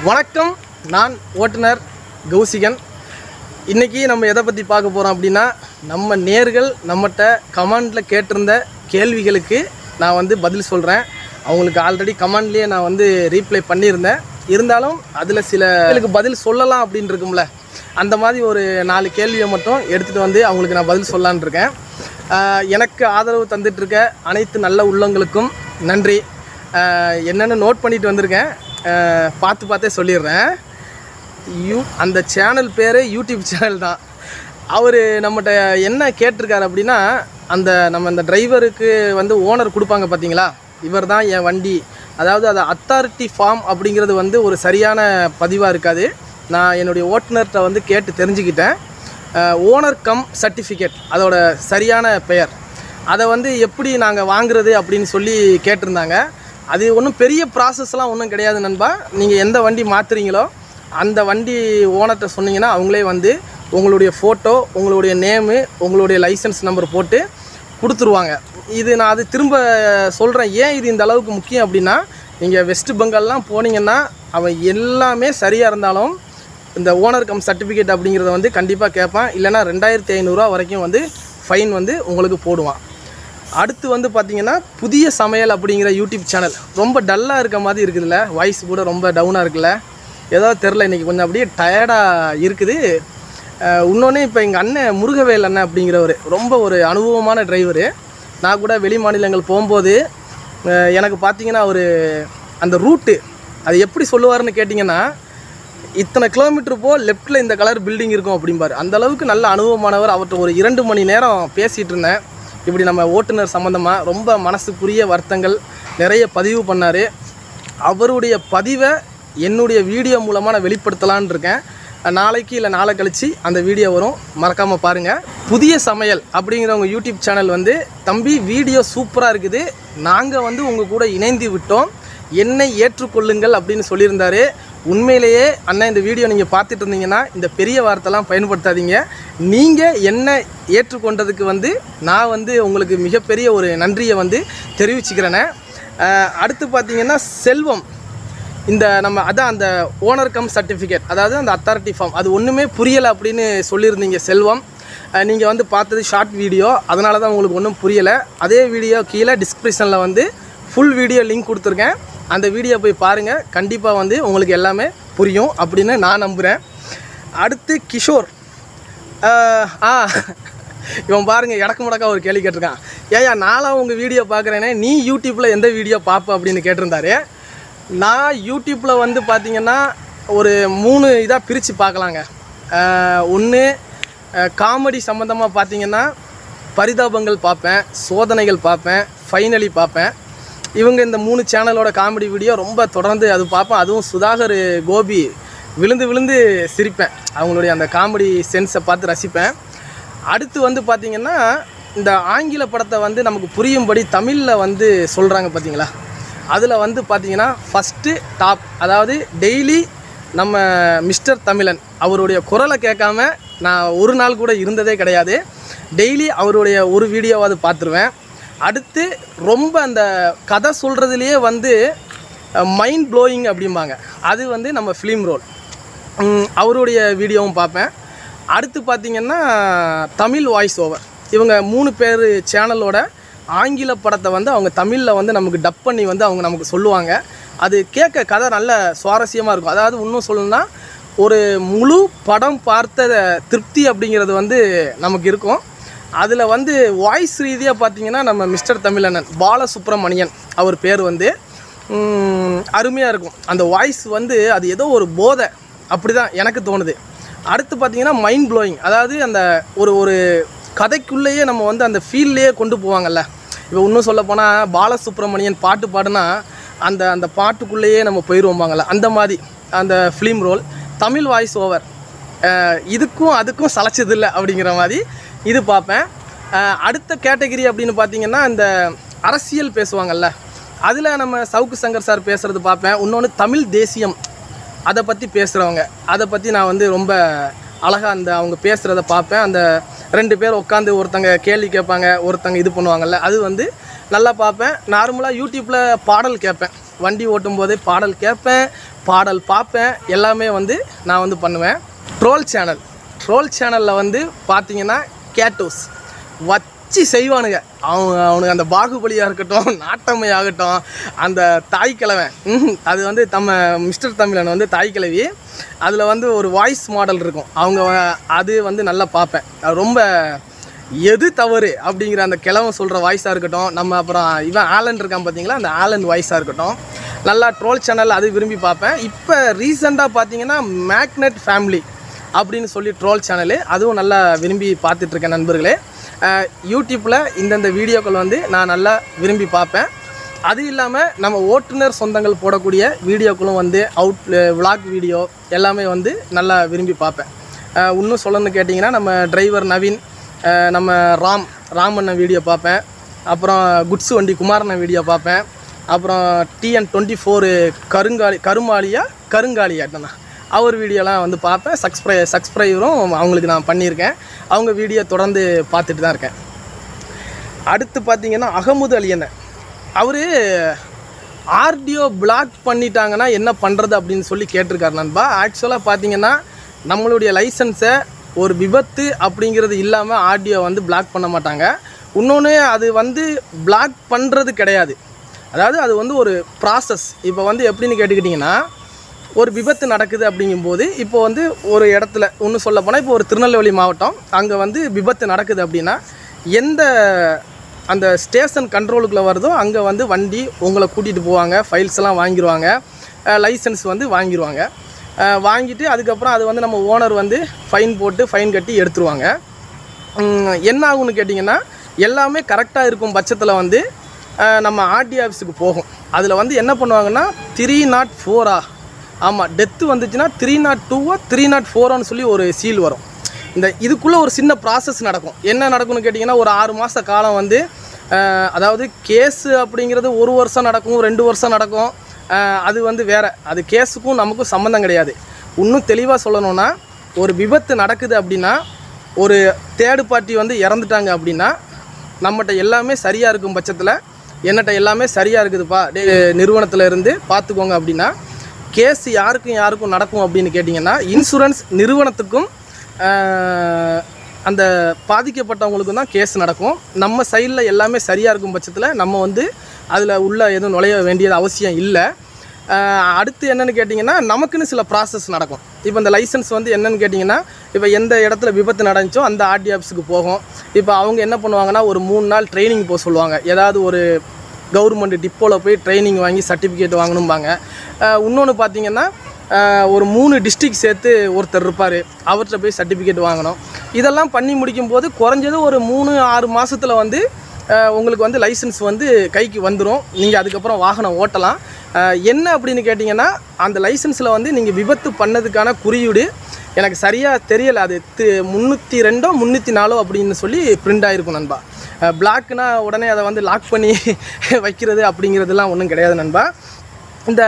வணக்கம் நான் ஓட்டுநர் கௌசிகன் இன்றைக்கி நம்ம எதை பற்றி பார்க்க போகிறோம் அப்படின்னா நம்ம நேர்கள் நம்மகிட்ட கமெண்டில் கேட்டிருந்த கேள்விகளுக்கு நான் வந்து பதில் சொல்கிறேன் அவங்களுக்கு ஆல்ரெடி கமெண்ட்லேயே நான் வந்து ரீப்ளை பண்ணியிருந்தேன் இருந்தாலும் அதில் சில கேள்விகளுக்கு பதில் சொல்லலாம் அப்படின்னு இருக்கும்ல அந்த மாதிரி ஒரு நாலு கேள்வியை மட்டும் எடுத்துகிட்டு வந்து அவங்களுக்கு நான் பதில் சொல்லலான்னு இருக்கேன் ஆஹ் எனக்கு ஆதரவு தந்துட்டு இருக்க அனைத்து நல்ல உள்ளங்களுக்கும் நன்றி ஆஹ் என்னென்னு நோட் பண்ணிட்டு வந்திருக்கேன் ஆஹ் பார்த்து பார்த்தே சொல்லிடுறேன் யூ அந்த சேனல் பேர் யூடியூப் சேனல் தான் அவர் நம்மகிட்ட என்ன கேட்டிருக்காரு அப்படின்னா அந்த நம்ம அந்த டிரைவருக்கு வந்து ஓனர் கொடுப்பாங்க பார்த்தீங்களா இவர் தான் என் வண்டி அதாவது அது அத்தாரிட்டி ஃபார்ம் அப்படிங்கிறது வந்து ஒரு சரியான பதிவாக இருக்காது நான் என்னுடைய ஓட்டுநர்கிட்ட வந்து கேட்டு தெரிஞ்சுக்கிட்டேன் ஓனர் கம் சர்டிஃபிகேட் அதோட சரியான பெயர் அதை வந்து எப்படி நாங்கள் வாங்குறது அப்படின்னு சொல்லி கேட்டிருந்தாங்க அது ஒன்றும் பெரிய ப்ராசஸ்லாம் ஒன்றும் கிடையாது நண்பா நீங்கள் எந்த வண்டி மாற்றுறீங்களோ அந்த வண்டி ஓனர்கிட்ட சொன்னீங்கன்னா அவங்களே வந்து உங்களுடைய ஃபோட்டோ உங்களுடைய நேமு உங்களுடைய லைசன்ஸ் நம்பர் போட்டு கொடுத்துருவாங்க இது நான் அது திரும்ப சொல்கிறேன் ஏன் இது இந்த அளவுக்கு முக்கியம் அப்படின்னா நீங்கள் வெஸ்ட் பெங்கால்லாம் போனீங்கன்னா அவன் எல்லாமே சரியாக இருந்தாலும் இந்த ஓனர் கம் சர்டிஃபிகேட் அப்படிங்கிறத வந்து கண்டிப்பாக கேட்பான் இல்லைன்னா ரெண்டாயிரத்தி ஐநூறுரூவா வரைக்கும் வந்து ஃபைன் வந்து உங்களுக்கு போடுவான் அடுத்து வந்து பார்த்தீங்கன்னா புதிய சமையல் அப்படிங்கிற யூடியூப் சேனல் ரொம்ப டல்லாக இருக்க மாதிரி இருக்குதுல்ல வாய்ஸ் கூட ரொம்ப டவுனாக இருக்குல்ல ஏதோ தெரில இன்றைக்கி கொஞ்சம் அப்படியே டயர்டாக இருக்குது இன்னொன்று இப்போ எங்கள் அண்ணன் முருகவேல் அண்ணன் அப்படிங்கிறவர் ரொம்ப ஒரு அனுபவமான டிரைவரு நான் கூட வெளி மாநிலங்கள் போகும்போது அஹ், எனக்கு பார்த்தீங்கன்னா அவர் அந்த ரூட்டு அது எப்படி சொல்லுவாருன்னு கேட்டிங்கன்னா இத்தனை கிலோமீட்டர் போ லெஃப்ட்டில் இந்த கலர் பில்டிங் இருக்கும் அப்படிம்பாரு அந்த அளவுக்கு நல்ல அனுபவமானவர் அவர்கிட்ட ஒரு இரண்டு மணி நேரம் பேசிகிட்டு இருந்தேன் இப்படி நம்ம ஓட்டுநர் சம்மந்தமாக ரொம்ப மனசுக்குரிய வருத்தங்கள் நிறைய பதிவு பண்ணார் அவருடைய பதிவை என்னுடைய வீடியோ மூலமாக நான் வெளிப்படுத்தலான்னு இருக்கேன் நாளைக்கு இல்லை நாளை கழிச்சு அந்த வீடியோ வரும் மறக்காமல் பாருங்கள் புதிய சமையல் அப்படிங்கிறவங்க யூடியூப் சேனல் வந்து தம்பி வீடியோ சூப்பராக இருக்குது நாங்கள் வந்து உங்கள் கூட இணைந்து விட்டோம் என்னை ஏற்றுக்கொள்ளுங்கள் அப்படின்னு சொல்லியிருந்தாரு உண்மையிலேயே அண்ணா இந்த வீடியோ நீங்கள் பார்த்துட்டு இருந்தீங்கன்னா இந்த பெரிய வார்த்தைலாம் பயன்படுத்தாதீங்க நீங்கள் என்ன ஏற்றுக்கொண்டதுக்கு வந்து நான் வந்து உங்களுக்கு மிகப்பெரிய ஒரு நன்றியை வந்து தெரிவிச்சுக்கிறேனே அஹ் அடுத்து பார்த்தீங்கன்னா செல்வம் இந்த நம்ம அதான் அந்த ஓனர் கம் சர்டிஃபிகேட் அதாவது அந்த அத்தாரிட்டி ஃபார்ம் அது ஒன்றுமே புரியலை அப்படின்னு சொல்லியிருந்தீங்க செல்வம் நீங்கள் வந்து பார்த்தது ஷார்ட் வீடியோ அதனால தான் உங்களுக்கு ஒன்றும் புரியலை அதே வீடியோ கீழே டிஸ்கிரிப்ஷனில் வந்து ஃபுல் வீடியோ லிங்க் கொடுத்துருக்கேன் அந்த வீடியோ போய் பாருங்கள் கண்டிப்பாக வந்து உங்களுக்கு எல்லாமே புரியும் அப்படின்னு நான் நம்புகிறேன் அடுத்து கிஷோர் ஆஹ், ஆ இவன் பாருங்க இடக்கு முடக்கா ஒரு கேள்வி கேட்டிருக்கான் ஏயா நானும் உங்கள் வீடியோ பார்க்குறேனே நீ யூடியூப்பில் எந்த வீடியோ பார்ப்ப அப்படின்னு கேட்டிருந்தாரு நான் யூடியூப்பில் வந்து பார்த்தீங்கன்னா ஒரு மூணு இதாக பிரித்து பார்க்கலாங்க ஒன்று காமெடி சம்மந்தமாக பார்த்தீங்கன்னா பரிதாபங்கள் பார்ப்பேன் சோதனைகள் பார்ப்பேன் ஃபைனலி பார்ப்பேன் இவங்க இந்த மூணு சேனலோட காமெடி வீடியோ ரொம்ப தொடர்ந்து அது பார்ப்பேன் அதுவும் சுதாகர் கோபி விழுந்து விழுந்து சிரிப்பேன் அவங்களுடைய அந்த காமெடி சென்ஸை பார்த்து ரசிப்பேன் அடுத்து வந்து பார்த்திங்கன்னா இந்த ஆங்கில படத்தை வந்து நமக்கு புரியும்படி தமிழில் வந்து சொல்கிறாங்க பார்த்தீங்களா அதில் வந்து பார்த்தீங்கன்னா ஃபஸ்ட்டு டாப் அதாவது டெய்லி நம்ம மிஸ்டர் தமிழன் அவருடைய குரலை கேட்காம நான் ஒரு நாள் கூட இருந்ததே கிடையாது டெய்லி அவருடைய ஒரு வீடியோவாவது பார்த்துருவேன் அடுத்து ரொம்ப அந்த கதை சொல்கிறதுலையே வந்து மைண்ட் ப்ளோயிங் அப்படிம்பாங்க அது வந்து நம்ம ஃபிலிம் ரோல் ம், அவருடைய வீடியோவும் பார்ப்பேன் அடுத்து பார்த்திங்கன்னா தமிழ் வாய்ஸ் ஓவர் இவங்க மூணு பேர் சேனலோட ஆங்கில படத்தை வந்து அவங்க தமிழில் வந்து நமக்கு டப் பண்ணி வந்து அவங்க நமக்கு சொல்லுவாங்க அது கேட்க கதை நல்ல சுவாரஸ்யமாக இருக்கும் அதாவது இன்னும் சொல்லணும்னா ஒரு முழு படம் பார்த்த திருப்தி அப்படிங்கிறது வந்து நமக்கு இருக்கும் அதில் வந்து வாய்ஸ் ரீதியாக பார்த்தீங்கன்னா நம்ம மிஸ்டர் தமிழண்ணன் பாலசுப்ரமணியன் அவர் பேர் வந்து அருமையாக இருக்கும் அந்த வாய்ஸ் வந்து அது ஏதோ ஒரு போதை அப்படி தான் எனக்கு தோணுது அடுத்து பார்த்தீங்கன்னா மைண்ட் ப்ளோயிங் அதாவது அந்த ஒரு ஒரு கதைக்குள்ளேயே நம்ம வந்து அந்த ஃபீல்லையே கொண்டு போவாங்கல்ல இப்போ இன்னும் சொல்ல போனால் பாலசுப்ரமணியன் பாட்டு பாடுனா அந்த அந்த பாட்டுக்குள்ளேயே நம்ம போயிடுவோம்பாங்கல்ல அந்த மாதிரி அந்த film role Tamil voice over அஹ் இதுக்கும் அதுக்கும் சளைச்சதில்லை அப்படிங்கிற மாதிரி இது பார்ப்பேன் அஹ் அடுத்த கேட்டகரி அப்படின்னு பார்த்தீங்கன்னா இந்த அரசியல் பேசுவாங்கல்ல அதில் நம்ம சவுக்கு சங்கர் சார் பேசுகிறது பார்ப்பேன் இன்னொன்று தமிழ் தேசியம் அதை பற்றி பேசுகிறவங்க அதை பற்றி நான் வந்து ரொம்ப அழகாக அந்த அவங்க பேசுகிறத பார்ப்பேன் அந்த ரெண்டு பேர் உட்காந்து ஒருத்தங்க கேள்வி கேட்பாங்க ஒருத்தங்க இது பண்ணுவாங்கல்ல அது வந்து நல்லா பார்ப்பேன் நார்மலாக யூடியூப்பில் பாடல் கேட்பேன் வண்டி ஓட்டும் போதே பாடல் கேட்பேன் பாடல் பார்ப்பேன் எல்லாமே வந்து நான் வந்து பண்ணுவேன் ட்ரோல் சேனல் ட்ரோல் சேனலில் வந்து பார்த்தீங்கன்னா கேட்டோஸ் வச்சு செய்வானுங்க அவங்க அவனுக்கு அந்த பாகுபலியாக இருக்கட்டும் நாட்டம்மை ஆகட்டும் அந்த தாய் கிழவன் ம்ஹும். அது வந்து நம்ம மிஸ்டர் தமிழன் வந்து தாய் கிழவி அதில் வந்து ஒரு வாய்ஸ் மாடல் இருக்கும் அவங்க வ- அது வந்து நல்லா பார்ப்பேன் அது ரொம்ப எது தவறு அப்படிங்கிற அந்த கிழவன் சொல்கிற வாய்ஸாக இருக்கட்டும் நம்ம அப்புறம் இவன் ஆலன் இருக்கான் பார்த்தீங்களா அந்த ஆலன் வாய்ஸாக இருக்கட்டும் நல்லா ட்ரோல் சேனல் அது விரும்பி பார்ப்பேன் இப்போ ரீசெண்டாக பார்த்தீங்கன்னா மேக்னெட் ஃபேமிலி அப்படின்னு சொல்லி ட்ரோல் சேனலு அதுவும் நல்லா விரும்பி பார்த்துட்ருக்கேன் நண்பர்களே அஹ் யூடியூப்பில் இந்தந்த வீடியோக்கள் வந்து நான் நல்லா விரும்பி பார்ப்பேன் அது இல்லாமல் நம்ம ஓட்டுநர் சொந்தங்கள் போடக்கூடிய வீடியோக்களும் வந்து அவுட் விளாக் வீடியோ எல்லாமே வந்து நல்லா விரும்பி பார்ப்பேன் அஹ் இன்னும் சொல்லணும்னு கேட்டிங்கன்னா நம்ம டிரைவர் நவீன் அஹ் நம்ம ராம் ராமண்ணன் வீடியோ பார்ப்பேன் அப்புறம் குட்ஸ் வண்டி குமாரண்ணன் வீடியோ பார்ப்பேன் அப்புறம் டிஎன் டுவெண்ட்டி ஃபோரு கருங்காலி கருமாலியா கருங்காலியாட்டண்ணா அவர் வீடியோலாம் வந்து பார்ப்பேன் சப்ஸ்கிரை சப்ஸ்கிரைபரும் அவங்களுக்கு நான் பண்ணியிருக்கேன் அவங்க வீடியோ தொடர்ந்து பார்த்துட்டு தான் இருக்கேன் அடுத்து பார்த்தீங்கன்னா அகமுது அலியண்ணன் அவர் ஆர்டிஓ பிளாக் பண்ணிட்டாங்கன்னா என்ன பண்ணுறது அப்படின்னு சொல்லி கேட்டிருக்காரு நண்பா ஆக்சுவலாக பார்த்தீங்கன்னா நம்மளுடைய லைசன்ஸை ஒரு விபத்து அப்படிங்கிறது இல்லாமல் ஆர்டிஓ வந்து பிளாக் பண்ண மாட்டாங்க இன்னொன்று அது வந்து பிளாக் பண்ணுறது கிடையாது அதாவது அது வந்து ஒரு ப்ராசஸ் இப்போ வந்து எப்படின்னு கேட்டுக்கிட்டிங்கன்னா ஒரு விபத்து நடக்குது அப்படிங்கும்போது இப்போ வந்து ஒரு இடத்துல ஒன்று சொல்ல போனால் இப்போ ஒரு திருநெல்வேலி மாவட்டம் அங்கே வந்து விபத்து நடக்குது அப்படின்னா எந்த அந்த ஸ்டேஷன் கண்ட்ரோலுக்குள்ளே வருதோ அங்கே வந்து வண்டி உங்களை கூட்டிகிட்டு போவாங்க ஃபைல்ஸ் எல்லாம் வாங்கிடுவாங்க லைசன்ஸ் வந்து வாங்கிடுவாங்க அஹ் வாங்கிட்டு அதுக்கப்புறம் அது வந்து நம்ம ஓனர் வந்து ஃபைன் போட்டு ஃபைன் கட்டி எடுத்துருவாங்க உம், என்ன ஆகும்னு கேட்டிங்கன்னா எல்லாமே கரெக்டாக இருக்கும் பட்சத்தில் வந்து அஹ், நம்ம ஆர்டி ஆஃபீஸுக்கு போகும் அதில் வந்து என்ன பண்ணுவாங்கன்னா த்ரீ நாட் ஃபோரா ஆமாம் டெத்து வந்துச்சுன்னா த்ரீ நாட் டூவோ த்ரீ நாட் ஃபோரோன்னு சொல்லி ஒரு சீல் வரும் இந்த இதுக்குள்ளே ஒரு சின்ன ப்ராசஸ் நடக்கும் என்ன நடக்கும்னு கேட்டிங்கன்னா ஒரு ஆறு மாத காலம் வந்து அஹ், அதாவது கேஸு அப்படிங்கிறது ஒரு வருஷம் நடக்கும் ரெண்டு வருஷம் நடக்கும் அஹ், அது வந்து வேற அது கேஸுக்கும் நமக்கும் சம்மந்தம் கிடையாது இன்னும் தெளிவாக சொல்லணும்னா ஒரு விபத்து நடக்குது அப்படின்னா ஒரு தேர்டு பார்ட்டி வந்து இறந்துட்டாங்க அப்படின்னா நம்மகிட்ட எல்லாமே சரியாக இருக்கும் பட்சத்தில் என்னட்ட எல்லாமே சரியாக இருக்குதுப்பா டே நிறுவனத்தில் இருந்து பார்த்துக்கோங்க அப்படின்னா கேஸ் யாருக்கும் யாருக்கும் நடக்கும் அப்படின்னு கேட்டிங்கன்னா இன்சூரன்ஸ் நிறுவனத்துக்கும் ஆஹ், அந்த பாதிக்கப்பட்டவங்களுக்கும் தான் கேஸ் நடக்கும் நம்ம சைடில் எல்லாமே சரியாக இருக்கும் பட்சத்தில் நம்ம வந்து அதில் உள்ள எதுவும் நுழைய வேண்டியது அவசியம் இல்லை ஆஹ் அடுத்து என்னன்னு கேட்டிங்கன்னா நமக்குன்னு சில ப்ராசஸ் நடக்கும் இப்போ இந்த லைசன்ஸ் வந்து என்னன்னு கேட்டிங்கன்னா இப்போ எந்த இடத்துல விபத்து நடந்துச்சோ அந்த ஆர்டி ஆஃபீஸுக்கு போகும் இப்போ அவங்க என்ன பண்ணுவாங்கன்னா ஒரு மூணு நாள் ட்ரைனிங் போக சொல்லுவாங்க ஏதாவது ஒரு கவர்மெண்ட் டிப்போவில் போய் ட்ரைனிங் வாங்கி சர்டிஃபிகேட் வாங்கணும்பாங்க இன்னொன்று பார்த்தீங்கன்னா ஆஹ் ஒரு மூணு டிஸ்ட்ரிக்ட் சேர்த்து ஒருத்தர் இருப்பார் அவர்கிட்ட போய் சர்டிஃபிகேட் வாங்கணும் இதெல்லாம் பண்ணி முடிக்கும்போது குறைஞ்சது ஒரு மூணு ஆறு மாதத்தில் வந்து ஆஹ் உங்களுக்கு வந்து லைசன்ஸ் வந்து கைக்கு வந்துடும் நீங்கள் அதுக்கப்புறம் வாகனம் ஓட்டலாம் ஆஹ் என்ன அப்படின்னு கேட்டிங்கன்னா அந்த லைசன்ஸில் வந்து நீங்கள் விபத்து பண்ணதுக்கான குறியீடு எனக்கு சரியாக தெரியலை அது முந்நூற்றி ரெண்டோ முந்நூற்றி நாலோ அப்படின்னு சொல்லி பிரிண்ட் ஆகிருக்கும் நண்பா பிளாக்னா உடனே அதை வந்து லாக் பண்ணி வைக்கிறது அப்படிங்கிறதுலாம் ஒன்றும் கிடையாது நண்பா இந்த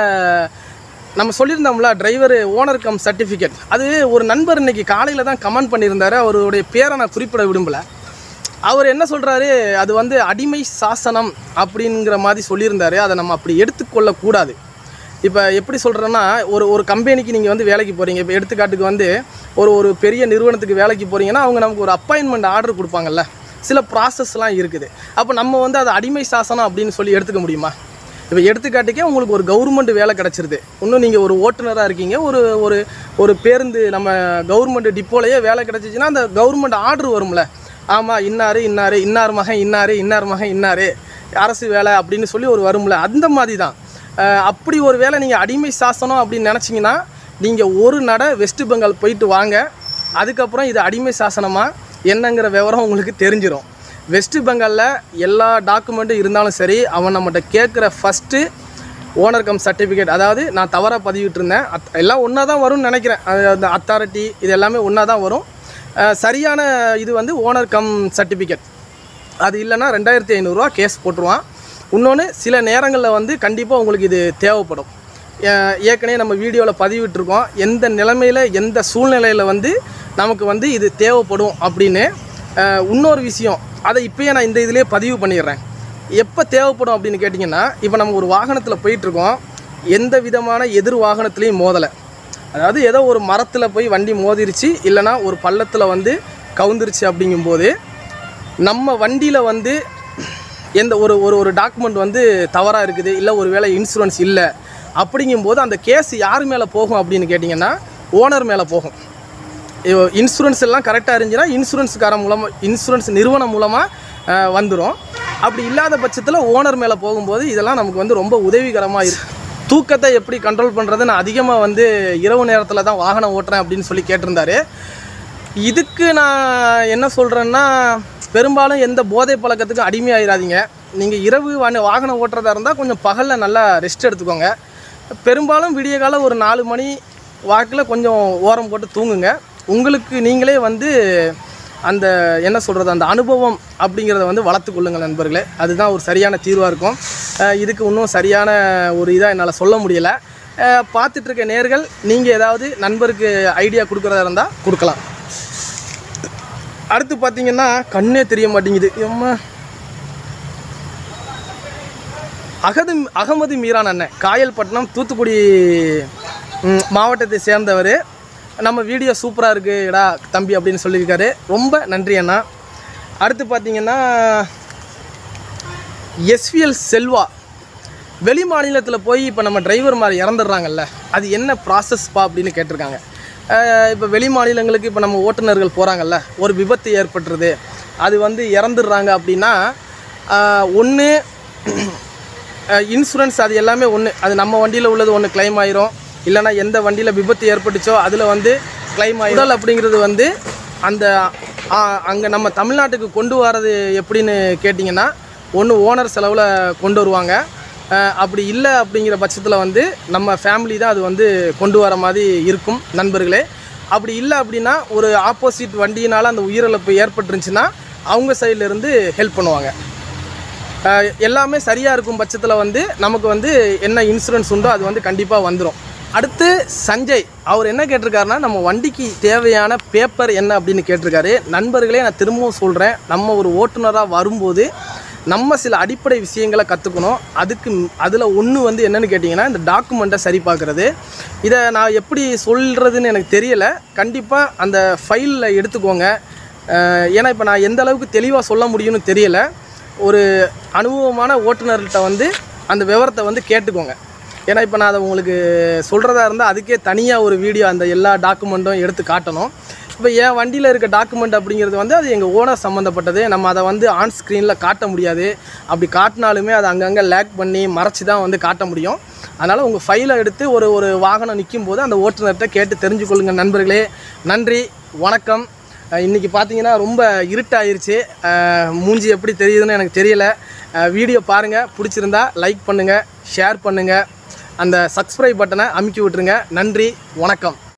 நம்ம சொல்லியிருந்தோம்ல டிரைவர் ஓனர் கம் சர்டிஃபிகேட் அது ஒரு நண்பர் இன்னைக்கு காலையில் தான் கமெண்ட் பண்ணியிருந்தாரு அவருடைய பேரை நான் குறிப்பிட விரும்பலை அவர் என்ன சொல்கிறாரு அது வந்து அடிமை சாசனம் அப்படிங்கிற மாதிரி சொல்லியிருந்தாரு அதை நம்ம அப்படி எடுத்துக்கொள்ளக்கூடாது இப்போ எப்படி சொல்கிறேன்னா ஒரு ஒரு கம்பெனிக்கு நீங்கள் வந்து வேலைக்கு போகிறீங்க இப்போ எடுத்துக்காட்டுக்கு வந்து ஒரு ஒரு பெரிய நிறுவனத்துக்கு வேலைக்கு போகிறீங்கன்னா அவங்க நமக்கு ஒரு அப்பாயின்மெண்ட் ஆர்டர் கொடுப்பாங்கல்ல சில ப்ராசஸ்லாம் இருக்குது அப்போ நம்ம வந்து அது அடிமை சாசனம் அப்படின்னு சொல்லி எடுத்துக்க முடியுமா இப்போ எடுத்துக்காட்டுக்கே உங்களுக்கு ஒரு கவர்மெண்ட் வேலை கிடச்சிருது இன்னும் நீங்கள் ஒரு ஓட்டுநராக இருக்கீங்க ஒரு ஒரு ஒரு பேருந்து நம்ம கவர்மெண்ட் டிப்போலையே வேலை கிடச்சிச்சின்னா அந்த கவர்மெண்ட் ஆர்டர் வரும்ல ஆமாம் இன்னார் இன்னார் இன்னார் மகன் இன்னார் இன்னார் மகன் இன்னார் அரசு வேலை அப்படின்னு சொல்லி ஒரு வரும்ல அந்த மாதிரி தான் அஹ் அப்படி ஒரு வேலை நீங்கள் அடிமை சாசனம் அப்படின்னு நினச்சிங்கன்னா நீங்கள் ஒரு நட வெஸ்ட் பெங்கால் போயிட்டு வாங்க அதுக்கப்புறம் இது அடிமை சாசனமா என்னங்கிற விவரம் உங்களுக்கு தெரிஞ்சிடும் வெஸ்ட் பெங்காலில் எல்லா டாக்குமெண்ட்டும் இருந்தாலும் சரி அவன் நம்மகிட்ட கேட்குற ஃபஸ்ட்டு ஓனர் கம் சர்டிஃபிகேட் அதாவது நான் தவறாக பதிவிட்டு இருந்தேன் அத் எல்லாம் ஒன்றா தான் வரும்னு நினைக்கிறேன் அது அந்த அத்தாரிட்டி இது எல்லாமே ஒன்றா தான் வரும் அஹ் சரியான இது வந்து ஓனர் கம் சர்டிஃபிகேட் அது இல்லைன்னா ரெண்டாயிரத்தி ஐநூறுரூவா கேஸ் போட்டுருவான் இன்னொன்று சில நேரங்களில் வந்து கண்டிப்பாக உங்களுக்கு இது தேவைப்படும் ஏ- ஏற்கனவே நம்ம வீடியோவில் பதிவிட்டிருக்கோம் எந்த நிலைமையில் எந்த சூழ்நிலையில் வந்து நமக்கு வந்து இது தேவைப்படும் அப்படின்னு அஹ், இன்னொரு விஷயம் அதை இப்போயே நான் இந்த இதிலே பதிவு பண்ணிடுறேன் எப்போ தேவைப்படும் அப்படின்னு கேட்டிங்கன்னா இப்போ நம்ம ஒரு வாகனத்தில் போயிட்டுருக்கோம் எந்த விதமான எதிர் வாகனத்துலேயும் மோதலை அதாவது ஏதோ ஒரு மரத்தில் போய் வண்டி மோதிருச்சு இல்லைனா ஒரு பள்ளத்தில் வந்து கவுந்துருச்சு அப்படிங்கும்போது நம்ம வண்டியில் வந்து எந்த ஒரு ஒரு ஒரு டாக்குமெண்ட் வந்து தவறாக இருக்குது இல்லை ஒரு வேளை இன்சூரன்ஸ் இல்லை அப்படிங்கும்போது அந்த கேஸ் யார் மேலே போகும் அப்படின்னு கேட்டிங்கன்னா ஓனர் மேலே போகும் இன்சூரன்ஸ் எல்லாம் கரெக்டாக இருந்துச்சுன்னா இன்சூரன்ஸுக்காரன் மூலமாக இன்சூரன்ஸ் நிறுவனம் மூலமாக வந்துடும் அப்படி இல்லாத பட்சத்தில் ஓனர் மேலே போகும்போது இதெல்லாம் நமக்கு வந்து ரொம்ப உதவிகரமாக இருக்கு தூக்கத்தை எப்படி கண்ட்ரோல் பண்ணுறது நான் அதிகமாக வந்து இரவு நேரத்தில் தான் வாகனம் ஓட்டுறேன் அப்படின்னு சொல்லி கேட்டிருந்தாரு இதுக்கு நான் என்ன சொல்கிறேன்னா பெரும்பாலும் எந்த போதை பழக்கத்துக்கும் அடிமையாயிராதீங்க நீங்கள் இரவு வான வாகனம் ஓட்டுறதா இருந்தால் கொஞ்சம் பகலில் நல்லா ரெஸ்ட் எடுத்துக்கோங்க பெரும்பாலும் விடிய காலம் ஒரு நாலு மணி வாக்கில் கொஞ்சம் ஓரம் போட்டு தூங்குங்க உங்களுக்கு நீங்களே வந்து அந்த என்ன சொல்கிறது அந்த அனுபவம் அப்படிங்கிறத வந்து வளர்த்துக்கொள்ளுங்கள் நண்பர்களே அதுதான் ஒரு சரியான தீர்வாக இருக்கும் அஹ் இதுக்கு இன்னும் சரியான ஒரு இதாக என்னால் சொல்ல முடியலை பார்த்துட்டு இருக்க நேர்கள் நீங்கள் ஏதாவது நண்பருக்கு ஐடியா கொடுக்குறதா இருந்தால் கொடுக்கலாம் அடுத்து பார்த்தீங்கன்னா கண்ணே தெரிய மாட்டேங்குது எம்மா அகது அகமது மீரான் அண்ணன் காயல்பட்டினம் தூத்துக்குடி ம், மாவட்டத்தை சேர்ந்தவர் நம்ம வீடியோ சூப்பராக இருக்குடா தம்பி அப்படின்னு சொல்லியிருக்காரு ரொம்ப நன்றி அண்ணா அடுத்து பார்த்தீங்கன்னா எஸ்விஎல் செல்வா வெளி மாநிலத்தில் போய் இப்போ நம்ம டிரைவர் மாதிரி இறந்துடுறாங்கல்ல அது என்ன ப்ராசஸ்ப்பா அப்படின்னு கேட்டிருக்காங்க இப்போ வெளி மாநிலங்களுக்கு இப்போ நம்ம ஓட்டுநர்கள் போகிறாங்கல்ல ஒரு விபத்து ஏற்பட்டுருது அது வந்து இறந்துடுறாங்க அப்படின்னா ஒன்று இன்சூரன்ஸ் அது எல்லாமே ஒன்று அது நம்ம வண்டியில் உள்ளது ஒன்று claim ஆயிரும் இல்லைனா எந்த வண்டியில் விபத்து ஏற்பட்டுச்சோ அதில் வந்து claim ஆயிரும் உடல் அப்படிங்கிறது வந்து அந்த அங்கே நம்ம தமிழ்நாட்டுக்கு கொண்டு வரது எப்படின்னு கேட்டிங்கன்னா ஒன்று ஓனர் செலவில் கொண்டு வருவாங்க அஹ் அப்படி இல்லை அப்படிங்கிற பட்சத்தில் வந்து நம்ம ஃபேமிலி தான் அது வந்து கொண்டு வர மாதிரி இருக்கும் நண்பர்களே அப்படி இல்லை அப்படின்னா ஒரு ஆப்போசிட் வண்டியினால் அந்த உயிரிழப்பு ஏற்பட்டுருந்துச்சுன்னா அவங்க சைடுல இருந்து ஹெல்ப் பண்ணுவாங்க அஹ் எல்லாமே சரியாக இருக்கும் பட்சத்தில் வந்து நமக்கு வந்து என்ன இன்சூரன்ஸ் உண்டோ அது வந்து கண்டிப்பாக வந்துடும் அடுத்து சஞ்சய் அவர் என்ன கேட்டிருக்காருன்னா நம்ம வண்டிக்கு தேவையான பேப்பர் என்ன அப்படின்னு கேட்டிருக்காரு நண்பர்களே நான் திரும்பவும் சொல்கிறேன் நம்ம ஒரு ஓட்டுநராக வரும்போது நம்ம சில அடிப்படை விஷயங்களை கற்றுக்கணும் அதுக்கு அதில் ஒன்று வந்து என்னன்னு கேட்டிங்கன்னா இந்த டாக்குமெண்ட்டை சரி பார்க்குறது இதை நான் எப்படி சொல்கிறதுன்னு எனக்கு தெரியலை கண்டிப்பாக அந்த ஃபைலில் எடுத்துக்கோங்க அஹ் ஏன்னா இப்போ நான் எந்த அளவுக்கு தெளிவாக சொல்ல முடியும்னு தெரியலை ஒரு அனுபவமான ஓட்டுநர்கிட்ட வந்து அந்த விவரத்தை வந்து கேட்டுக்கோங்க ஏன்னா இப்போ நான் அதை உங்களுக்கு சொல்கிறதா இருந்தால் அதுக்கே தனியாக ஒரு வீடியோ அந்த எல்லா டாக்குமெண்ட்டும் எடுத்து காட்டணும் இப்போ என் வண்டியில் இருக்க டாக்குமெண்ட் அப்படிங்கிறது வந்து அது எங்கள் ஓனர் சம்மந்தப்பட்டது நம்ம அதை வந்து ஆன் ஸ்க்ரீனில் காட்ட முடியாது அப்படி காட்டினாலுமே அதை அங்கங்கே லேக் பண்ணி மறைச்சி தான் வந்து காட்ட முடியும் அதனால் உங்கள் ஃபைலை எடுத்து ஒரு ஒரு வாகனம் நிற்கும் போது அந்த ஓட்டுநர்கிட்ட கேட்டு தெரிஞ்சுக்கொள்ளுங்க நண்பர்களே நன்றி வணக்கம் அஹ் இன்னைக்கு பார்த்தீங்கன்னா ரொம்ப இருட்டாயிருச்சு அஹ் மூஞ்சி எப்படி தெரியுதுன்னு எனக்கு தெரியல அஹ் வீடியோ பாருங்கள் பிடிச்சிருந்தா லைக் பண்ணுங்கள் ஷேர் பண்ணுங்கள் அந்த சப்ஸ்கிரைப் பட்டனை அமுக்கி விட்டுருங்க நன்றி வணக்கம்